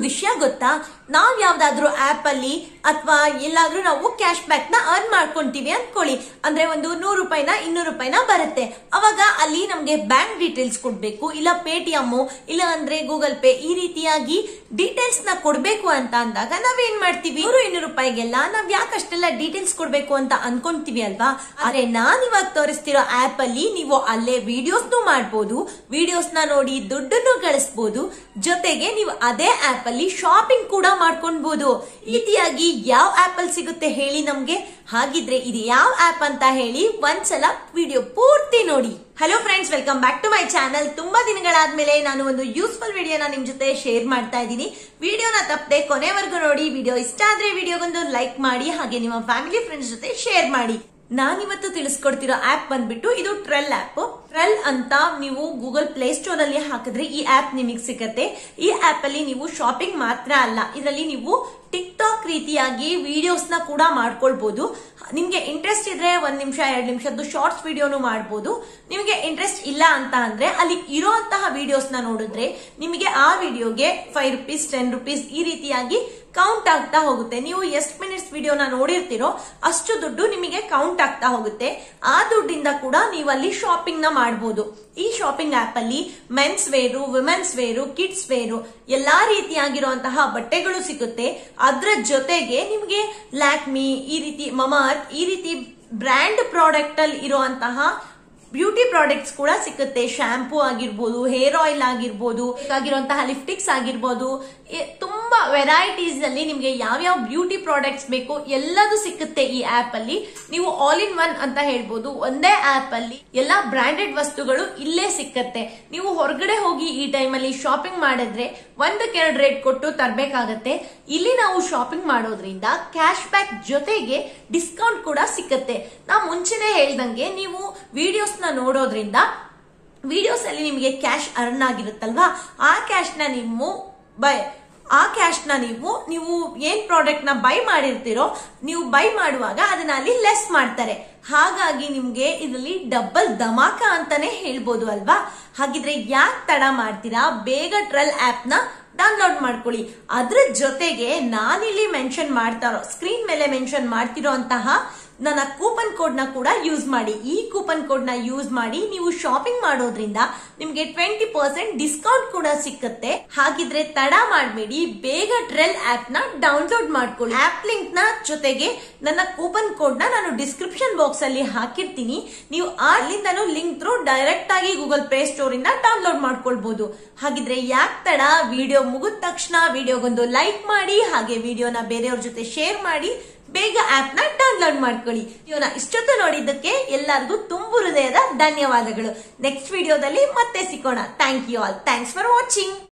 ವಿಷಯ ಗೊತ್ತಾ ನಾವ್ ಯಾವ್ದಾದ್ರು ಆಪ್ ಅಲ್ಲಿ ಅಥವಾ ಎಲ್ಲಾದ್ರೂ ನಾವು ಕ್ಯಾಶ್ ಬ್ಯಾಕ್ ನ ಅರ್ನ್ ಮಾಡ್ಕೊಂತೀವಿ ಅನ್ಕೊಳ್ಳಿ ಅಂದ್ರೆ ಒಂದು ನೂರು ರೂಪಾಯಿನ ಇನ್ನೂರು ರೂಪಾಯಿನ ಬರುತ್ತೆ ಅವಾಗ ಅಲ್ಲಿ ನಮ್ಗೆ ಬ್ಯಾಂಕ್ ಡೀಟೇಲ್ಸ್ ಕೊಡ್ಬೇಕು ಇಲ್ಲ ಪೇಟಿಎಂ ಇಲ್ಲ ಅಂದ್ರೆ ಗೂಗಲ್ ಪೇ ಈ ರೀತಿಯಾಗಿ ಡೀಟೇಲ್ಸ್ ನ ಕೊಡ್ಬೇಕು ಅಂತ ಅಂದಾಗ ನಾವೇನ್ ಮಾಡ್ತೀವಿ ನೂರು ಇನ್ನೂರು ರೂಪಾಯಿಗೆಲ್ಲ ನಾವ್ ಯಾಕೆ ಅಷ್ಟೆಲ್ಲ ಡೀಟೇಲ್ಸ್ ಕೊಡ್ಬೇಕು ಅಂತ ಅನ್ಕೊಂತೀವಿ ಅಲ್ವಾ ಆದ್ರೆ ನಾನ್ ಇವಾಗ ತೋರಿಸ್ತಿರೋ ಆಪ್ ಅಲ್ಲಿ ನೀವು ಅಲ್ಲೇ ವಿಡಿಯೋಸ್ ಮಾಡ್ಬೋದು ವಿಡಿಯೋಸ್ ನ ನೋಡಿ ದುಡ್ಡನ್ನು ಗಳಿಸಬಹುದು ಜೊತೆಗೆ ನೀವು ಅದೇ ಆಪ್ ಅಲ್ಲಿ ಶಾಪಿಂಗ್ ಕೂಡ ಮಾಡ್ಕೊಳ್ಬಹುದು ಈ ರೀತಿಯಾಗಿ ಯಾವ ಆಪ್ ಅಲ್ಲಿ ಸಿಗುತ್ತೆ ಹೇಳಿ ನಮ್ಗೆ ಹಾಗಿದ್ರೆ ಇದು ಯಾವ ಆಪ್ ಅಂತ ಹೇಳಿ ಒಂದ್ಸಲ ವಿಡಿಯೋ ಪೂರ್ತಿ ನೋಡಿ hello friends welcome back to my channel ತುಂಬಾ ದಿನಗಳಾದ್ಮೇಲೆ ನಾನು ಒಂದು ಯೂಸ್ಫುಲ್ ವಿಡಿಯೋನ ನಿಮ್ ಜೊತೆ ಶೇರ್ ಮಾಡ್ತಾ ಇದ್ದೀನಿ ವಿಡಿಯೋನ ತಪ್ಪದೆ ಕೊನೆವರೆಗೂ ನೋಡಿ ವಿಡಿಯೋ ಇಷ್ಟ ಆದ್ರೆ ವಿಡಿಯೋಗೊಂದು ಲೈಕ್ ಮಾಡಿ ಹಾಗೆ ನಿಮ್ಮ ಫ್ಯಾಮಿಲಿ ಫ್ರೆಂಡ್ಸ್ ಜೊತೆ ಶೇರ್ ಮಾಡಿ ನಾನಿವತ್ತು ತಿಳಿಸ್ಕೊಡ್ತಿರೋ ಆಪ್ ಬಂದ್ಬಿಟ್ಟು ಇದು ಟ್ರೆಲ್ ಆಪ್ ಟ್ರೆಲ್ ಅಂತ ನೀವು ಗೂಗಲ್ ಪ್ಲೇ ಸ್ಟೋರ್ ಅಲ್ಲಿ ಹಾಕಿದ್ರೆ ಈ ಆಪ್ ನಿಮಗೆ ಸಿಗತ್ತೆ ಈ ಆಪ್ ಅಲ್ಲಿ ನೀವು ಶಾಪಿಂಗ್ ಮಾತ್ರ ಅಲ್ಲ ಇದರಲ್ಲಿ ನೀವು ಟಿಕ್ ಟಾಕ್ ರೀತಿಯಾಗಿ ವಿಡಿಯೋಸ್ ನ ಕೂಡ ಮಾಡ್ಕೊಳ್ಬಹುದು ನಿಮ್ಗೆ ಇಂಟ್ರೆಸ್ಟ್ ಇದ್ರೆ ಒಂದ್ ನಿಮಿಷ ಎರಡ್ ನಿಮಿಷದ್ದು ಶಾರ್ಟ್ಸ್ ವಿಡಿಯೋನು ಮಾಡಬಹುದು ನಿಮಗೆ ಇಂಟ್ರೆಸ್ಟ್ ಇಲ್ಲ ಅಂತ ಅಂದ್ರೆ ಅಲ್ಲಿ ಇರೋಂತಹ ವಿಡಿಯೋಸ್ ನ ನೋಡಿದ್ರೆ ನಿಮಗೆ ಆ ವಿಡಿಯೋಗೆ ಫೈವ್ ರುಪೀಸ್ ಟೆನ್ ರುಪೀಸ್ ಈ ರೀತಿಯಾಗಿ ಕೌಂಟ್ ಆಗ್ತಾ ಹೋಗುತ್ತೆ ನೀವು ಎಷ್ಟು ಮಿನಿಟ್ಸ್ ವಿಡಿಯೋನ ನೋಡಿರ್ತೀರೋ ಅಷ್ಟು ದುಡ್ಡು ನಿಮಗೆ ಕೌಂಟ್ ಆಗ್ತಾ ಹೋಗುತ್ತೆ ಆ ದುಡ್ಡಿಂದ ಕೂಡ ನೀವು ಅಲ್ಲಿ ಶಾಪಿಂಗ್ ನ ಮಾಡಬಹುದು ಈ ಶಾಪಿಂಗ್ ಆಪ್ ಅಲ್ಲಿ men's wear women's wear kids wear ಎಲ್ಲಾ ರೀತಿಯಾಗಿರುವಂತಹ ಬಟ್ಟೆಗಳು ಸಿಗುತ್ತೆ ಅದ್ರ ಜೊತೆಗೆ ನಿಮ್ಗೆ ಲ್ಯಾಕ್ಮಿ ಈ ರೀತಿ ಮಮಾರ್ತ್ ಈ ರೀತಿ ಬ್ರ್ಯಾಂಡ್ ಪ್ರಾಡಕ್ಟ್ ಅಲ್ಲಿ ಇರುವಂತಹ ಬ್ಯೂಟಿ ಪ್ರಾಡಕ್ಟ್ಸ್ ಕೂಡ ಸಿಗುತ್ತೆ ಶಾಂಪೂ ಆಗಿರ್ಬೋದು ಹೇರ್ ಆಯಿಲ್ ಆಗಿರ್ಬೋದು ಬೇಕಾಗಿರುವಂತಹ ಲಿಫ್ಟಿಕ್ಸ್ ಆಗಿರ್ಬೋದು ಎ- ತುಂಬಾ ವೆರೈಟೀಸ್ ಅಲ್ಲಿ ನಿಮ್ಗೆ ಯಾವ್ಯಾವ ಬ್ಯೂಟಿ ಪ್ರಾಡಕ್ಟ್ಸ್ ಬೇಕು ಎಲ್ಲದೂ ಸಿಕ್ಕುತ್ತೆ ಈ ಆಪ್ ಅಲ್ಲಿ ನೀವು ಆಲ್ ಇನ್ ಒನ್ ಅಂತ ಹೇಳ್ಬೋದು ಒಂದೇ ಆಪ್ ಅಲ್ಲಿ ಎಲ್ಲಾ ಬ್ರಾಂಡೆಡ್ ವಸ್ತುಗಳು ಇಲ್ಲೇ ಸಿಕ್ಕತ್ತೆ ನೀವು ಹೊರಗಡೆ ಹೋಗಿ ಈ ಟೈಮ್ ಅಲ್ಲಿ ಶಾಪಿಂಗ್ ಮಾಡಿದ್ರೆ ಒಂದಕ್ಕೆ ಎರಡು ರೇಟ್ ಕೊಟ್ಟು ತರಬೇಕಾಗತ್ತೆ ಇಲ್ಲಿ ನಾವು ಶಾಪಿಂಗ್ ಮಾಡೋದ್ರಿಂದ ಕ್ಯಾಶ್ ಬ್ಯಾಕ್ ಜೊತೆಗೆ ಡಿಸ್ಕೌಂಟ್ ಕೂಡ ಸಿಕ್ಕತ್ತೆ ನಾ ಮುಂಚೆನೆ ಹೇಳ್ದಂಗೆ ನೀವು ವಿಡಿಯೋಸ್ ನ ನೋಡೋದ್ರಿಂದ ವಿಡಿಯೋಸ್ ಅಲ್ಲಿ ನಿಮಗೆ ಕ್ಯಾಶ್ ಅರ್ನ್ ಆಗಿರುತ್ತಲ್ವಾ ಆ ಕ್ಯಾಶ್ ನ ನೀವು ಬೈ ಆ ಕ್ಯಾಶ್ ನ ನೀವು ನೀವು ಏನ್ ಪ್ರಾಡಕ್ಟ್ ನ ಬೈ ಮಾಡಿರ್ತೀರೋ ನೀವು ಬೈ ಮಾಡುವಾಗ ಅದನ್ನ ಅಲ್ಲಿ ಲೆಸ್ ಮಾಡ್ತಾರೆ ಹಾಗಾಗಿ ನಿಮ್ಗೆ ಇದರಲ್ಲಿ ಡಬಲ್ ಧಮಾಕ ಅಂತಾನೆ ಹೇಳ್ಬೋದು ಅಲ್ವಾ ಹಾಗಿದ್ರೆ ಯಾಕೆ ತಡ ಮಾಡ್ತೀರಾ ಬೇಗ ಟ್ರೆಲ್ ಆಪ್ ನ ಡೌನ್ಲೋಡ್ ಮಾಡ್ಕೊಳ್ಳಿ ಅದ್ರ ಜೊತೆಗೆ ನಾನಿಲ್ಲಿ ಮೆನ್ಷನ್ ಮಾಡ್ತಾರೋ ಸ್ಕ್ರೀನ್ ಮೇಲೆ ಮೆನ್ಷನ್ ಮಾಡ್ತಿರೋ ಅಂತಹ ನನ್ನ ಕೂಪನ್ ಕೋಡ್ ನ ಕೂಡ ಯೂಸ್ ಮಾಡಿ ಈ ಕೂಪನ್ ಕೋಡ್ ನ ಯೂಸ್ ಮಾಡಿ ನೀವು ಶಾಪಿಂಗ್ ಮಾಡೋದ್ರಿಂದ ನಿಮ್ಗೆ ಟ್ವೆಂಟಿ ಪರ್ಸೆಂಟ್ ಡಿಸ್ಕೌಂಟ್ ಕೂಡ ಸಿಕ್ಕತ್ತೆ ಹಾಗಿದ್ರೆ ತಡ ಮಾಡಬೇಡಿ ಬೇಗ ಟ್ರೆಲ್ ಆಪ್ ನ ಡೌನ್ಲೋಡ್ ಮಾಡ್ಕೊಳ್ಳಿ ಆಪ್ ಲಿಂಕ್ ನ ಜೊತೆಗೆ ನನ್ನ ಕೂಪನ್ ಕೋಡ್ ನ ನಾನು ಡಿಸ್ಕ್ರಿಪ್ಷನ್ ಬಾಕ್ಸ್ ಅಲ್ಲಿ ಹಾಕಿರ್ತೀನಿ ನೀವು ಅಲ್ಲಿಂದನೂ ಲಿಂಕ್ ಥ್ರೂ ಡೈರೆಕ್ಟ್ ಆಗಿ ಗೂಗಲ್ ಪ್ಲೇ ಸ್ಟೋರ್ ಇಂದ ಡೌನ್ಲೋಡ್ ಮಾಡ್ಕೊಳ್ಬಹುದು ಹಾಗಿದ್ರೆ ಯಾಕೆ ತಡ ವಿಡಿಯೋ ಮುಗಿದ ತಕ್ಷಣ ವಿಡಿಯೋಗೊಂದು ಲೈಕ್ ಮಾಡಿ ಹಾಗೆ ವಿಡಿಯೋನ ಬೇರೆಯವ್ರ ಜೊತೆ ಶೇರ್ ಮಾಡಿ ಬೇಗ ಆಪ್ ನ ಡೌನ್ಲೋಡ್ ಮಾಡ್ಕೊಳ್ಳಿ ವಿಡಿಯೋನ ಇಷ್ಟೊತ್ತು ನೋಡಿದ್ದಕ್ಕೆ ಎಲ್ಲರಿಗೂ ತುಂಬು ಹೃದಯದ ಧನ್ಯವಾದಗಳು ನೆಕ್ಸ್ಟ್ ವಿಡಿಯೋದಲ್ಲಿ ಮತ್ತೆ ಸಿಗೋಣ thank you all thanks for watching